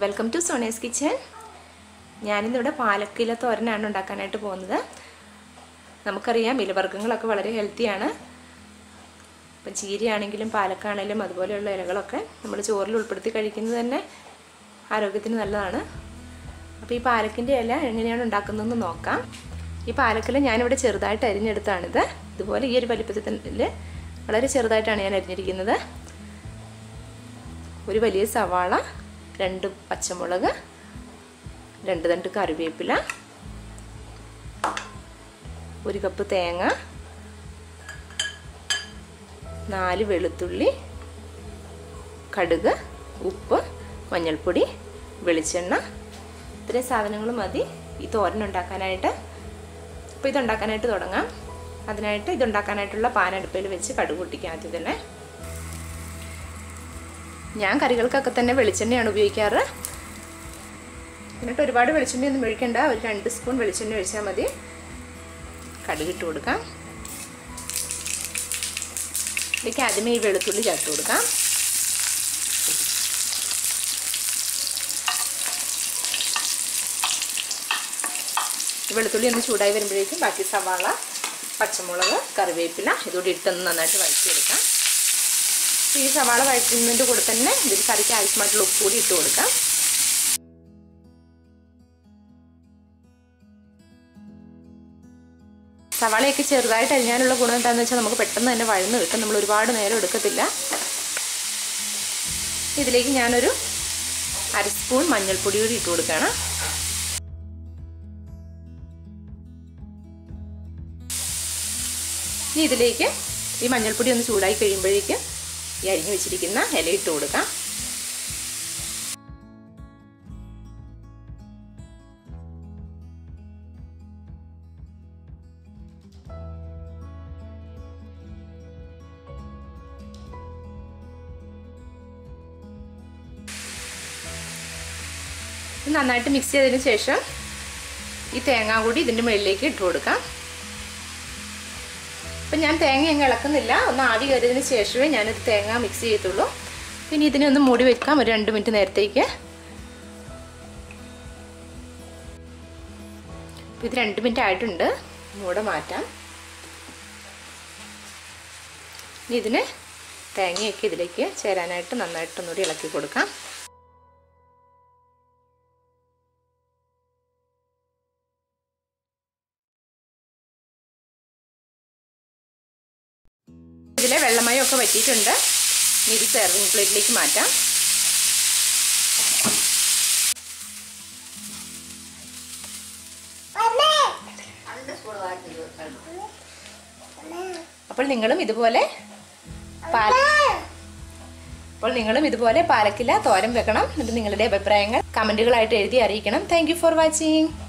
welcome to സോണേസ് kitchen ഞാനിന്നിവിടെ പാലക്കില തോരനാണ് ഉണ്ടാക്കാനായിട്ട് പോകുന്നത് നമുക്കറിയാം ഇലവർഗ്ഗങ്ങളൊക്കെ വളരെ ഹെൽത്തിയാണ് ഇപ്പം ചീരയാണെങ്കിലും പാലക്കാണെങ്കിലും അതുപോലെയുള്ള ഇലകളൊക്കെ നമ്മൾ ചോറിൽ ഉൾപ്പെടുത്തി കഴിക്കുന്നത് തന്നെ ആരോഗ്യത്തിന് നല്ലതാണ് അപ്പോൾ ഈ പാലക്കിൻ്റെ ഇല എങ്ങനെയാണ് ഉണ്ടാക്കുന്നതെന്ന് നോക്കാം ഈ പാലക്കില ഞാനിവിടെ ചെറുതായിട്ട് അരിഞ്ഞെടുത്താണിത് ഇതുപോലെ ഈ ഒരു വലിപ്പത്തിൽ വളരെ ചെറുതായിട്ടാണ് ഞാൻ അരിഞ്ഞിരിക്കുന്നത് ഒരു വലിയ സവാള രണ്ട് പച്ചമുളക് രണ്ട് തണ്ട് കറിവേപ്പില ഒരു കപ്പ് തേങ്ങ നാല് വെളുത്തുള്ളി കടുക് ഉപ്പ് മഞ്ഞൾപ്പൊടി വെളിച്ചെണ്ണ ഇത്രയും സാധനങ്ങൾ മതി ഈ തോരൻ ഉണ്ടാക്കാനായിട്ട് അപ്പോൾ ഇതുണ്ടാക്കാനായിട്ട് തുടങ്ങാം അതിനായിട്ട് ഇതുണ്ടാക്കാനായിട്ടുള്ള പാൻ അടുപ്പിൽ വെച്ച് കടുക് പൊട്ടിക്കാം ആദ്യം തന്നെ ഞാൻ കറികൾക്കൊക്കെ തന്നെ വെളിച്ചെണ്ണയാണ് ഉപയോഗിക്കാറ് എന്നിട്ട് ഒരുപാട് വെളിച്ചെണ്ണയൊന്നും ഒഴിക്കണ്ട ഒരു രണ്ട് സ്പൂൺ വെളിച്ചെണ്ണ ഒഴിച്ചാൽ മതി കടുകിട്ട് കൊടുക്കാം ഇതിലേക്ക് ആദ്യമേ ഈ വെളുത്തുള്ളി ചേർത്ത് കൊടുക്കാം വെളുത്തുള്ളി ഒന്ന് ചൂടായി വരുമ്പോഴേക്കും ബാക്കി സവാള പച്ചമുളക് കറിവേപ്പില ഇതുകൂടി ഇട്ടൊന്ന് നന്നായിട്ട് വഴറ്റിയെടുക്കാം ഈ സവാള വഴറ്റുന്നതിൻ്റെ കൂടെ തന്നെ ഇതിൽ കറിക്ക് ആവശ്യമായിട്ടുള്ള ഉപ്പ് കൂടി ഇട്ട് കൊടുക്കാം സവാളയൊക്കെ ചെറുതായിട്ട് അരിഞ്ഞാലുള്ള ഗുണം എന്താണെന്ന് വെച്ചാൽ നമുക്ക് പെട്ടെന്ന് തന്നെ വഴന്ന് കിട്ടും നമ്മൾ ഒരുപാട് നേരം എടുക്കത്തില്ല ഇതിലേക്ക് ഞാനൊരു അര സ്പൂൺ മഞ്ഞൾപ്പൊടി കൂടി ഇട്ട് കൊടുക്കുകയാണ് ഇനി ഇതിലേക്ക് ഈ മഞ്ഞൾപ്പൊടി ഒന്ന് ചൂടായി കഴിയുമ്പോഴേക്ക് ഈ അരിഞ്ഞു വെച്ചിരിക്കുന്ന ഇല ഇട്ട് കൊടുക്കാം നന്നായിട്ട് മിക്സ് ചെയ്തതിന് ശേഷം ഈ തേങ്ങ കൂടി ഇതിൻ്റെ മുകളിലേക്ക് ഇട്ട് കൊടുക്കാം അപ്പം ഞാൻ തേങ്ങ അങ്ങ് ഇളക്കുന്നില്ല ഒന്ന് ആവി കയറിയതിന് ശേഷമേ ഞാനൊരു തേങ്ങ മിക്സ് ചെയ്യത്തുള്ളൂ പിന്നെ ഇതിനെ ഒന്ന് മൂടി വെക്കാം ഒരു രണ്ട് മിനിറ്റ് നേരത്തേക്ക് ഇത് രണ്ട് മിനിറ്റ് ആയിട്ടുണ്ട് മൂടെ മാറ്റാം ഇനി ഇതിന് തേങ്ങയൊക്കെ ഇതിലേക്ക് ചേരാനായിട്ട് നന്നായിട്ടൊന്നുകൂടി ഇളക്കി കൊടുക്കാം ഇതിലെ വെള്ളമയമൊക്കെ വറ്റിയിട്ടുണ്ട് ഇത് സെർവിങ് പ്ലേറ്റിലേക്ക് മാറ്റാം അപ്പോൾ നിങ്ങളും ഇതുപോലെ പാൽ അപ്പോൾ നിങ്ങളും ഇതുപോലെ പാലക്കില തോരൻ വെക്കണം എന്നിട്ട് നിങ്ങളുടെ അഭിപ്രായങ്ങൾ കമൻറ്റുകളായിട്ട് എഴുതി അറിയിക്കണം താങ്ക് ഫോർ വാച്ചിങ്